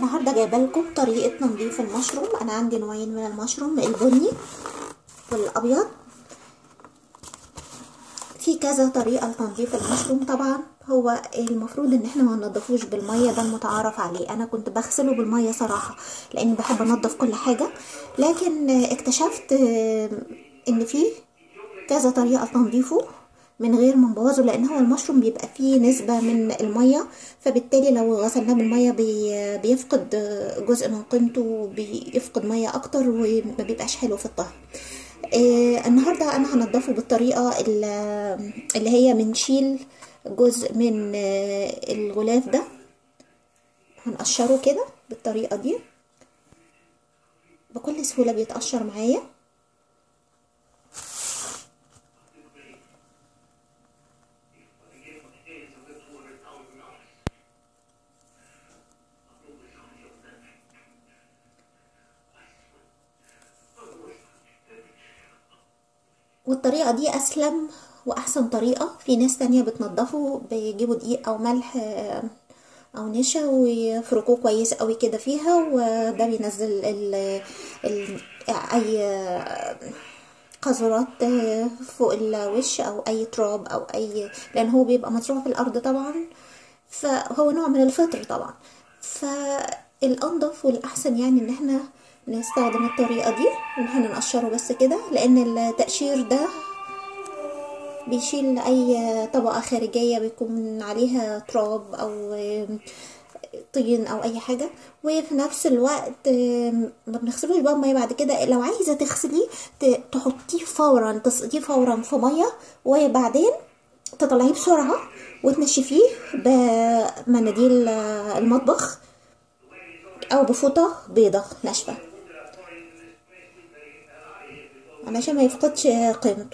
النهارده جايبه لكم طريقه تنظيف المشروم انا عندي نوعين من المشروم البني والابيض في كذا طريقه لتنظيف المشروم طبعا هو المفروض ان احنا ما ننضفوش بالميه ده المتعارف عليه انا كنت بغسله بالميه صراحه لاني بحب انضف كل حاجه لكن اكتشفت ان في كذا طريقه لتنظيفه من غير ما نبوظه لان هو المشروم بيبقى فيه نسبه من الميه فبالتالي لو غسلناه بالميه بي بيفقد جزء من قيمته بيفقد ميه اكتر وما بيبقاش حلو في الطهي آه النهارده انا هنضفه بالطريقه اللي هي بنشيل جزء من آه الغلاف ده هنقشره كده بالطريقه دي بكل سهوله بيتقشر معايا والطريقة دي أسلم وأحسن طريقة في ناس تانية بتنضفه بيجيبوا دقيق أو ملح أو نشا ويفركوه كويس قوي كده فيها وده بينزل ال ال أي قذرات فوق الوش أو أي تراب أو أي لأن هو بيبقى مزروع في الأرض طبعا فهو نوع من الفطر طبعا فالأنضف والأحسن يعني إن احنا نستخدم الطريقة دي ان احنا نقشره بس كده لان التقشير ده بيشيل اي طبقة خارجية بيكون عليها تراب او طين او اي حاجة وفي نفس الوقت ما بنغسلوش بقى مية بعد كده لو عايزة تغسليه تحطيه فورا تسقطيه فورا في مية وبعدين تطلعيه بسرعة وتنشفيه بمناديل المطبخ او بفوطة بيضة ناشفة علشان ما يفقدش قيمته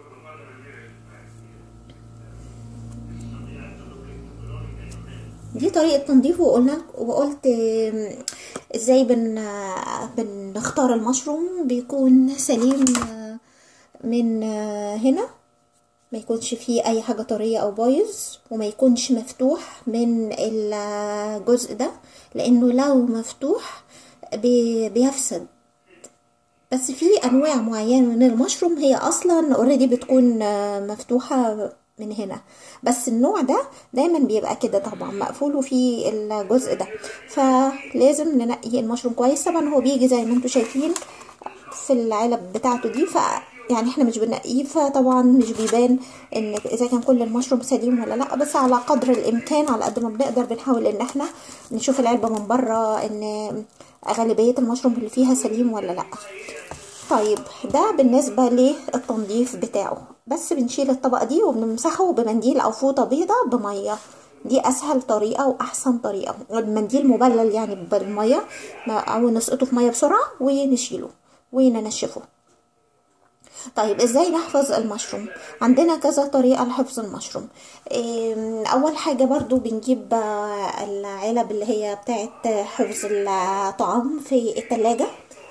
دي طريقة تنظيفه وقلنا وقلت ازاي بن بنختار المشروم بيكون سليم من هنا ما يكونش فيه اي حاجة طرية او بايظ وما يكونش مفتوح من الجزء ده لانه لو مفتوح بيفسد بس في انواع معينه من المشروم هي اصلا اوريدي بتكون مفتوحه من هنا بس النوع ده دايما بيبقى كده طبعا مقفول وفي الجزء ده فلازم ننقي المشروم كويس طبعا هو بيجي زي ما انتم شايفين في العلب بتاعته دي ف يعني احنا مش بنقيه فطبعا مش بيبان ان اذا كان كل المشروم سليم ولا لا بس على قدر الامكان على قد ما بنقدر بنحاول ان احنا نشوف العلبه من بره ان غالبيه المشروم اللي فيها سليم ولا لا طيب ده بالنسبه للتنظيف بتاعه بس بنشيل الطبقه دي وبنمسحه بمنديل او فوطه بيضه بميه دي اسهل طريقه واحسن طريقه المنديل مبلل يعني بالميه او نسقطه في ميه بسرعه ونشيله وننشفه طيب ازاي نحفظ المشروم عندنا كذا طريقه لحفظ المشروم اول حاجه برضو بنجيب العلب اللي هي بتاعت حفظ الطعام في التلاجة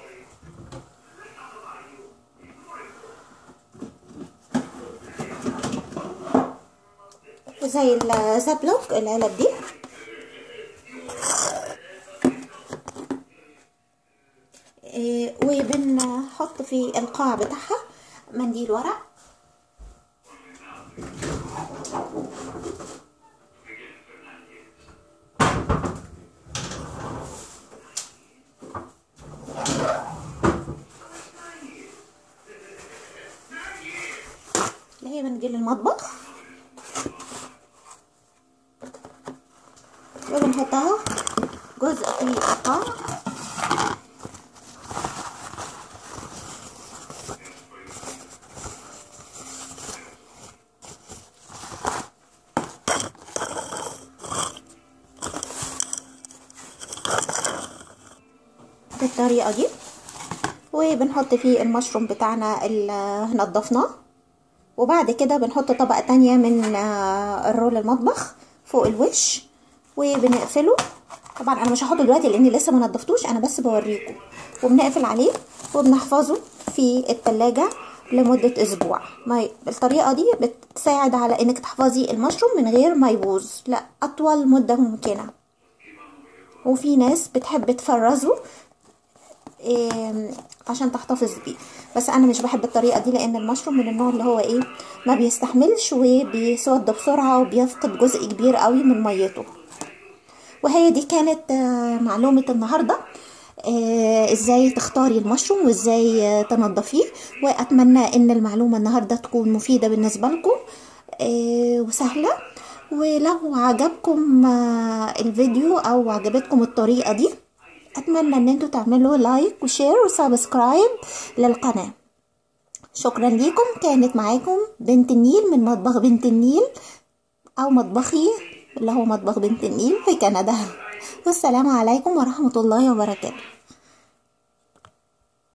زي الزبلوك العلب دي وبنحط في القاع بتاعها منديل ورق اللي هي منديل المطبخ وبنحطها جزء في القاع بالطريقة دي وبنحط فيه المشروم بتاعنا اللي نضفناه وبعد كده بنحط طبقة تانية من الرول المطبخ فوق الوش وبنقفله طبعا انا مش هحطه دلوقتي لاني لسه ما نضفتوش انا بس بوريكم وبنقفل عليه وبنحفظه في التلاجة لمدة اسبوع ما الطريقة دي بتساعد على انك تحفظي المشروم من غير ما يبوظ لا اطول مدة ممكنة وفي ناس بتحب تفرزه إيه عشان تحتفظ بيه بس انا مش بحب الطريقه دي لان المشروم من النوع اللي هو ايه ما بيستحملش وبيسود بسرعه وبيفقد جزء كبير قوي من ميته وهي دي كانت آه، معلومه النهارده آه، ازاي تختاري المشروم وازاي آه، تنضفيه واتمنى ان المعلومه النهارده تكون مفيده بالنسبه لكم آه، وسهله ولو عجبكم آه، الفيديو او عجبتكم الطريقه دي اتمنى ان انتوا تعملوا لايك وشير وسبسكرايب للقناه شكرا ليكم كانت معاكم بنت النيل من مطبخ بنت النيل او مطبخي اللي هو مطبخ بنت النيل في كندا والسلام عليكم ورحمه الله وبركاته